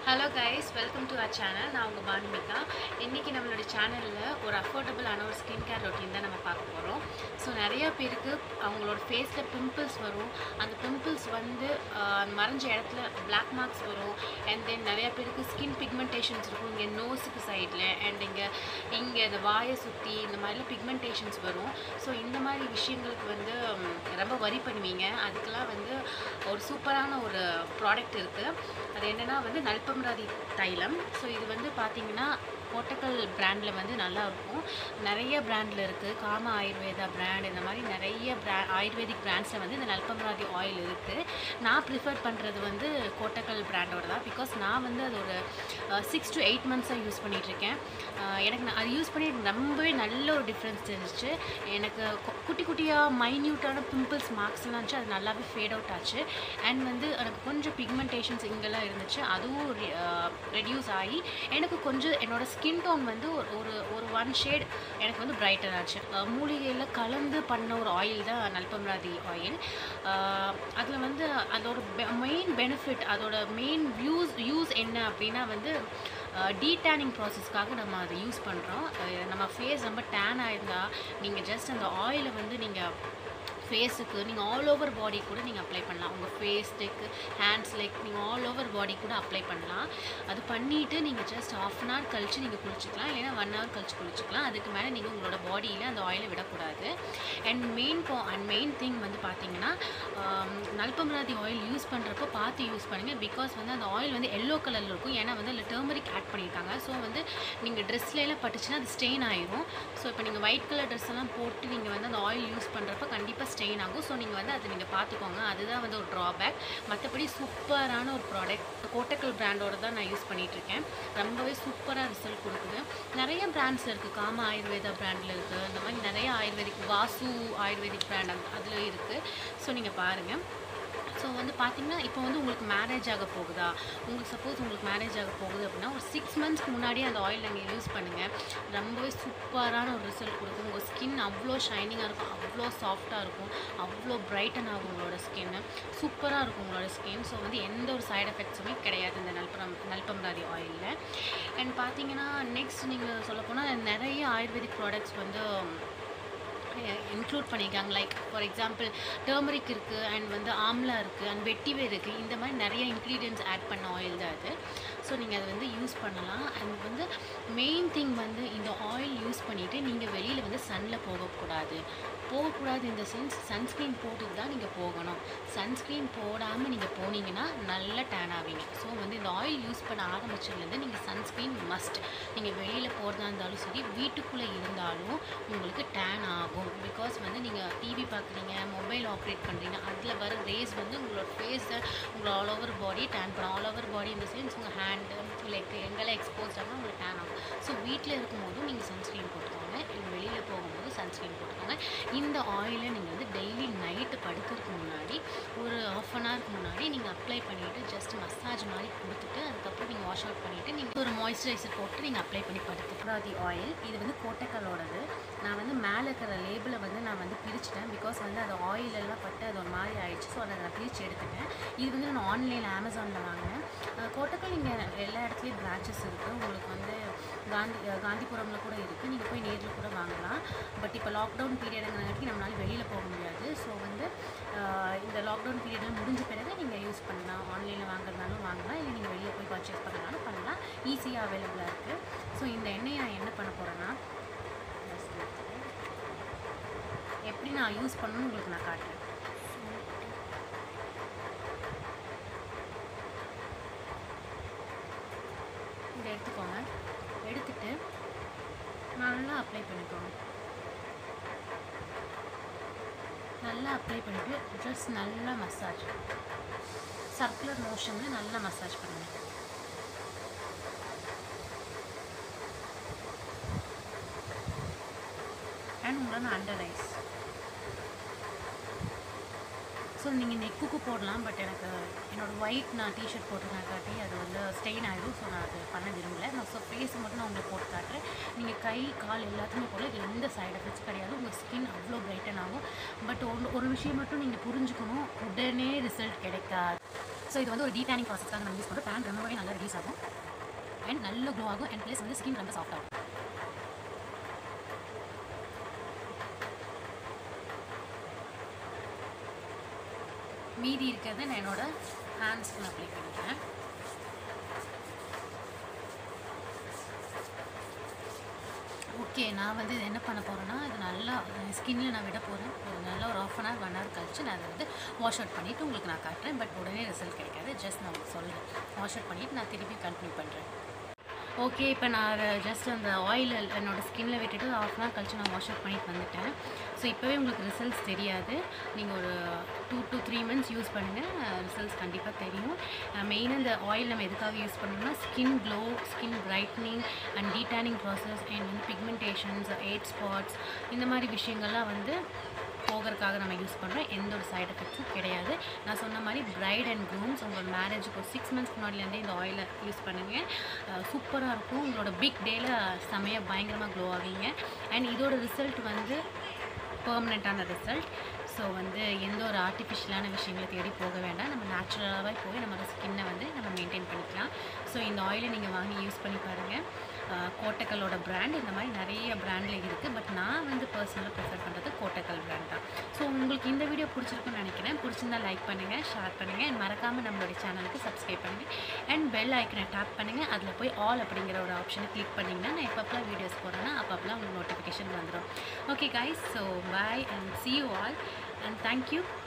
hello guys welcome to our channel நான் உங்கள் பானுமிகா இன்றைக்கி நம்மளோட சேனலில் ஒரு அஃபோர்டபுளான ஒரு ஸ்கின் கேர் ரொட்டீன் தான் நம்ம பார்க்க போகிறோம் ஸோ நிறைய பேருக்கு அவங்களோட ஃபேஸில் பிம்பிள்ஸ் வரும் அந்த பிம்பிள்ஸ் வந்து ஆஹ், அந்த மறைஞ்ச இடத்துல பிளாக் மார்க்ஸ் வரும் அண்ட் தென் நிறைய பேருக்கு ஸ்கின் பிக்மெண்டேஷன்ஸ் இருக்கும் இங்கே நோஸுக்கு சைடில் அண்ட் இங்கே இங்கே இந்த வாயை சுற்றி இந்த மாதிரிலாம் பிக்மெண்டேஷன்ஸ் வரும் ஸோ இந்த மாதிரி விஷயங்களுக்கு வந்து ம், ரொம்ப வரி பண்ணுவீங்க அதுக்கெல்லாம் வந்து ஒரு சூப்பரான ஒரு ப்ராடக்ட் இருக்குது அது என்னென்னா வந்து நல்பம்ராதி தைலம் ஸோ இது வந்து பார்த்தீங்கன்னா கோட்டக்கல் பிராண்டில் வந்து நல்லா இருக்கும் நிறைய பிராண்டில் இருக்குது காம ஆயுர்வேதா பிராண்ட் இந்த மாதிரி நிறைய பிரா ஆயுர்வேதிக் பிராண்ட்ஸில் வந்து இந்த நல்பம்ராதி ஆயில் இருக்குது நான் ப்ரிஃபர் பண்ணுறது வந்து கோட்டக்கல் பிராண்டோட தான் பிகாஸ் நான் வந்து அது ஒரு சிக்ஸ் டு எயிட் மந்த்ஸாக யூஸ் பண்ணிகிட்ருக்கேன் எனக்கு நான் அது யூஸ் பண்ணி ரொம்பவே நல்ல ஒரு டிஃப்ரென்ஸ் தெரிஞ்சிச்சு எனக்கு கு- குட்டி குட்டியாக மைன்யூட்டான பிம்பிள்ஸ் மார்க்ஸ்லாம் இருந்துச்சு அது நல்லாவே ஃபேட் அவுட் ஆச்சு அண்ட் வந்து எனக்கு கொஞ்சம் பிக்மெண்டேஷன்ஸ் இங்கெல்லாம் இருந்துச்சு அதுவும் ரெடியூஸ் ஆகி எனக்கு கொஞ்சம் என்னோட ஸ்கின் டோன் வந்து ஒரு ஒரு ஒரு ஒன் ஷேட் எனக்கு வந்து பிரைட்டன் ஆச்சு அஹ் மூலிகையில் கலந்து பண்ண ஒரு ஆயில் தான் நல்பம்ராதி ஆயில் அதில் வந்து அதோட மெயின் பெனிஃபிட் அதோட மெயின் யூஸ் யூஸ் என்ன அப்படின்னா வந்து டீடேனிங் ப்ராசஸ்க்காக நம்ம அதை யூஸ் பண்ணுறோம் நம்ம ஃபேஸ் ரொம்ப டேன் ஆயிருந்தா நீங்கள் ஜஸ்ட் அந்த ஆயிலை வந்து நீங்கள் ஃபேஸுக்கு நீங்கள் ஆல் ஓவர் பாடி கூட நீங்கள் அப்ளை பண்ணலாம் உங்கள் ஃபேஸ் நெக்கு ஹேண்ட்ஸ் லெக் நீங்கள் ஆல் ஓவர் பாடி கூட அப்ளை பண்ணலாம் அது பண்ணிவிட்டு நீங்கள் ஜஸ்ட் ஆஃப் அன் ஹவர் கழித்து நீங்கள் குளிச்சுக்கலாம் இல்லைன்னா ஒன் ஹவர் கழிச்சு குளிச்சுக்கலாம் அதுக்கு மேலே நீங்கள் உங்களோட பாடியில் அந்த ஆயிலை விடக்கூடாது அண்ட் மெயின் பா அண்ட் மெயின் திங் வந்து பார்த்தீங்கன்னா ஆம், நல்பமராதி ஆயில் யூஸ் பண்ணுறப்போ பார்த்து யூஸ் பண்ணுங்கள் பிகாஸ் வந்து அந்த ஆயில் வந்து எல்லோ கலரில் இருக்கும் ஏன்னா வந்து அதில் டர்மரிக் ஆட் பண்ணியிருக்காங்க ஸோ வந்து நீங்கள் ட்ரெஸ்லாம் பட்டுச்சுன்னா அது ஸ்டெயின் ஆயிரும் ஸோ இப்போ நீங்கள் ஒயிட் கலர் ட்ரெஸ் எல்லாம் போட்டு நீங்கள் வந்து அந்த ஆயில் யூஸ் பண்ணுறப்ப கண்டிப்பாக ஸ்டெயின் ஆகும் ஸோ நீங்கள் வந்து அதை நீங்கள் பார்த்துக்கோங்க அதுதான் வந்து ஒரு ட்ராபேக் மற்றபடி சூப்பரான ஒரு ப்ராடக்ட் கோட்டக்கல் பிராண்டோட தான் நான் யூஸ் பண்ணிட்டு இருக்கேன் ரொம்பவே சூப்பராக ரிசல்ட் கொடுக்குது நிறைய பிராண்ட்ஸ் இருக்குது காம ஆயுர்வேதா பிராண்டில் இருக்குது இந்த மாதிரி நிறைய ஆயுர்வேதிக் வாசு ஆயுர்வேதிக் பிராண்ட் அதில் இருக்குது ஸோ நீங்கள் பாருங்கள் ஸோ வந்து பார்த்தீங்கன்னா இப்போ வந்து உங்களுக்கு மேரேஜ் ஆக போகுதா உங்களுக்கு சப்போஸ் உங்களுக்கு மேரேஜ் ஆக போகுது அப்படின்னா ஒரு சிக்ஸ் மந்த்ஸ்க்கு முன்னாடியே அந்த ஆயில் நீங்கள் யூஸ் பண்ணுங்கள் ரொம்பவே சூப்பரான ஒரு ரிசல்ட் கொடுக்கும் உங்கள் ஸ்கின் அவ்வளோ ஷைனிங்காக இருக்கும் அவ்வளோ சாஃப்டாக இருக்கும் அவ்வளோ பிரைட்டன் ஆகும் உங்களோட ஸ்கின்னு சூப்பராக இருக்கும் உங்களோட ஸ்கின் ஸோ வந்து எந்த ஒரு சைடு எஃபெக்ட்ஸுமே கிடையாது இந்த நல்பரம் நல்பம்ராதி ஆயிலில் அண்ட் பார்த்தீங்கன்னா நெக்ஸ்ட் நீங்கள் சொல்லப்போனால் நிறைய ஆயுர்வேதிக் ப்ராடக்ட்ஸ் வந்து இன்க்ளூட் பண்ணியிருக்காங்க லைக் ஃபார் எக்ஸாம்பிள் டர்மரிக் இருக்குது அண்ட் வந்து ஆம்லா இருக்குது அண்ட் வெட்டிவேர் இருக்குது இந்த மாதிரி நிறைய இன்க்ரீடியன்ட்ஸ் ஆட் பண்ண ஆயில் தான் அது ஸோ நீங்கள் அதை வந்து யூஸ் பண்ணலாம் அண்ட் வந்து மெயின் திங் வந்து இந்த ஆயில் யூஸ் பண்ணிவிட்டு நீங்கள் வெளியில் வந்து சன்னில் போகக்கூடாது போகக்கூடாது இந்த சென்ஸ் சன்ஸ்க்ரீன் போட்டுட்டு தான் நீங்கள் போகணும் சன்ஸ்க்ரீன் போடாமல் நீங்கள் போனீங்கன்னா நல்ல டேன் ஆவீங்க ஸோ வந்து இந்த ஆயில் யூஸ் பண்ண ஆரம்பிச்சதுலேருந்து நீங்கள் சன்ஸ்க்ரீன் மஸ்ட் நீங்கள் வெளியில் போகிறதா இருந்தாலும் சரி வீட்டுக்குள்ளே இருந்தாலும் உங்களுக்கு டேன் ஆகும் பிகாஸ் வந்து நீங்கள் டிவி பார்க்குறீங்க மொபைல் ஆப்ரேட் பண்ணுறீங்க அதில் வர ரேஸ் வந்து உங்களோட ஃபேஸை உங்களோட ஆல் ஓவர் பாடி டேன் பண்ணும் ஆல் ஓவர் பாடி இந்த சென்ஸ் உங்கள் ஹேண்டு லெக் எங்கெல்லாம் எக்ஸ்போஸ் ஆகும் உங்களுக்கு டேன் ஆகும் ஸோ வீட்டில் இருக்கும்போதும் நீங்கள் சன்ஸ்க்ரீன் போட்டுக்கோங்க இல்லை வெளியில் போகும்போது சன்ஸ்க்ரீன் போட்டுக்கோங்க இந்த ஆயிலை நீங்கள் வந்து டெய்லி நைட்டு படுக்கிறதுக்கு முன்னாடி ஒரு ஆஃப் அன் ஹவருக்கு முன்னாடி நீங்கள் அப்ளை பண்ணிவிட்டு ஜஸ்ட் மசாஜ் மாதிரி கொடுத்துட்டு அதுக்கப்புறம் நீங்கள் வாஷ் அவுட் பண்ணிவிட்டு நீங்கள் ஒரு மாய்ஸ்சரைசர் போட்டு நீங்கள் அப்ளை பண்ணி படுத்துக்கலாம் தி ஆயில் இது வந்து கோட்டைக்கல்லோடது நான் வந்து மேலே இருக்கிற லேபிளை வந்து நான் வந்து பிரிச்சிட்டேன் பிகாஸ் வந்து அது ஆயில் எல்லாம் பட்டு அது ஒரு மாதிரி ஆயிடுச்சு ஸோ அதை நான் பிரித்து எடுத்துட்டேன் இது வந்து நான் ஆன்லைனில் அமேசானில் வாங்கினேன் அஹ் கோட்டக்கல் இங்கே எல்லா இடத்துலையும் பிரான்ச்சஸ் இருக்குது உங்களுக்கு வந்து காந்தி அஹ் காந்திபுரமில் கூட இருக்குது நீங்கள் போய் நேரில் கூட வாங்கலாம் பட் இப்போ லாக்டவுன் பீரியடுங்கிறங்காட்டி நம்மளால வெளியில் போக முடியாது ஸோ வந்து அஹ் இந்த லாக்டவுன் பீரியட் முடிஞ்ச பிறகு நீங்கள் யூஸ் பண்ணலாம் ஆன்லைனில் வாங்குறதுனாலும் வாங்கலாம் இல்லை நீங்கள் வெளியே போய் பர்ச்சேஸ் பண்ணனாலும் பண்ணலாம் ஈஸியாக அவைலபிளாக இருக்குது ஸோ இந்த எண்ணெயை நான் என்ன பண்ண போகிறேன்னா எப்படி நான் யூஸ் பண்ணணும்னு உங்களுக்கு நான் காட்டுறேன் இதை எடுத்துக்கோங்க எடுத்துட்டு நல்லா அப்ளை பண்ணிக்கோங்க நல்லா அப்ளை பண்ணிவிட்டு ஜஸ்ட் நல்லா மசாஜ் சர்க்குலர் மோஷனில் நல்லா மசாஜ் பண்ணுங்க அண்ட் உங்களோட அண்டர் ஐஸ் ஸோ நீங்கள் நெக்குக்கு போடலாம் பட் எனக்கு என்னோட ஒயிட் நான் டிஷர்ட் போட்டிருக்கேன் காட்டி அது வந்து ஸ்டெயின் ஆகிடும் ஸோ நான் அது பண்ண விரும்பல நான் ஸோ ஃபேஸ் மட்டும் நான் உங்களுக்கு போட்டு காட்டுறேன் நீங்கள் கை கால் எல்லாத்துமே போடல இதுல எந்த சைடு எஃபெக்ட்ஸ் கிடையாது உங்கள் ஸ்கின் அவ்வளோ பிரைட்டன் ஆகும் பட் ஒன்று ஒரு விஷயம் மட்டும் நீங்கள் புரிஞ்சுக்கணும் உடனே ரிசல்ட் கிடைக்காது ஸோ இது வந்து ஒரு டீடானிங் ப்ராசஸ்க்காக நம்ம யூஸ் பண்ணுறோம் டேன் ரொம்பவே நல்லா ரிலீஸ் ஆகும் அண்ட் நல்ல க்ளோ ஆகும் அண்ட் ப்ளஸ் வந்து ஸ்கின் ரொம்ப சாஃப்ட் ஆகும் மீதி இருக்கிறத நான் என்னோட ஹேண்ட்ஸ்க்கு அப்ளை பண்ணிக்கிறேன் ஓகே நான் வந்து இது என்ன பண்ண போகிறேன்னா இது நல்லா ஸ்கின்னில் நான் விட போகிறேன் ஒரு நல்லா ஒரு half an hour one hour கழிச்சு நான் அதை வந்து வாஷ் அவுட் பண்ணிவிட்டு உங்களுக்கு நான் காட்டுறேன் பட் உடனே ரிசல்ட் கிடைக்காது ஜஸ்ட் நான் உங்களுக்கு சொல்கிறேன் வாஷ் அவுட் பண்ணிவிட்டு நான் திருப்பி கண்டினியூ பண்ணுறேன் ஓகே இப்போ நான் ஜஸ்ட் அந்த ஆயில் என்னோட ஸ்கின்ல விட்டுட்டு ஆஃப் அன் ஹவர் கழிச்சு நான் வாஷ் அவுட் பண்ணிட்டு வந்துட்டேன் ஸோ இப்போவே உங்களுக்கு ரிசல்ட்ஸ் தெரியாது நீங்கள் ஒரு two to three months use பண்ணுங்கள் ரிசல்ட்ஸ் கண்டிப்பாக தெரியும் மெயினாக இந்த ஆயில் நம்ம எதுக்காக யூஸ் பண்ணணும்னா skin glow skin brightening and detanning process and வந்து பிக்மெண்டேஷன்ஸ் எயிட் ஸ்பாட்ஸ் இந்த மாதிரி விஷயங்கள்லாம் வந்து போகிறதுக்காக நம்ம யூஸ் பண்ணுறோம் எந்த ஒரு சைடு எஃபெக்ட்ஸும் கிடையாது நான் சொன்ன மாதிரி பிரைட் அண்ட் க்ரூம்ஸ் உங்களோட மேரேஜுக்கு ஒரு சிக்ஸ் மந்த்ஸ் முன்னாடிலேருந்தே இந்த ஆயிலை யூஸ் பண்ணுங்கள் சூப்பராக இருக்கும் உங்களோட பிக் டேயில் செமையாக பயங்கரமாக க்ளோ ஆவீங்க அண்ட் இதோட ரிசல்ட் வந்து பெர்மனெண்ட்டான ரிசல்ட் ஸோ வந்து எந்த ஒரு ஆர்டிஃபிஷியலான விஷயங்களை தேடி போக வேண்டாம் நம்ம நேச்சுரலாகவே போய் நம்மளோட ஸ்கின்னை வந்து நம்ம மெயின்டைன் பண்ணிக்கலாம் ஸோ இந்த ஆயிலை நீங்கள் வாங்கி யூஸ் பண்ணி பாருங்கள் கோட்டக்கலோட பிராண்ட் இந்த மாதிரி நிறைய பிராண்டில் இருக்குது பட் நான் வந்து பர்சனலாக ப்ரிஃபர் பண்ணுறது கோட்டக்கல் பிராண்ட் தான் ஸோ உங்களுக்கு இந்த வீடியோ பிடிச்சிருக்குன்னு நினைக்கிறேன் பிடிச்சிருந்தா லைக் பண்ணுங்கள் ஷேர் பண்ணுங்கள் அண்ட் மறக்காமல் நம்மளுடைய சேனலுக்கு சப்ஸ்கிரைப் பண்ணுங்கள் அண்ட் பெல் ஐக்கனை டேப் பண்ணுங்கள் அதில் போய் ஆல் அப்படிங்கிற ஒரு ஆப்ஷனை கிளிக் பண்ணிங்கன்னா நான் எப்பப்பெல்லாம் வீடியோஸ் போடுறேன்னா அப்பப்பெல்லாம் உங்களுக்கு நோட்டிஃபிகேஷன் வந்துடும் okay guys so bye and see you all and thank you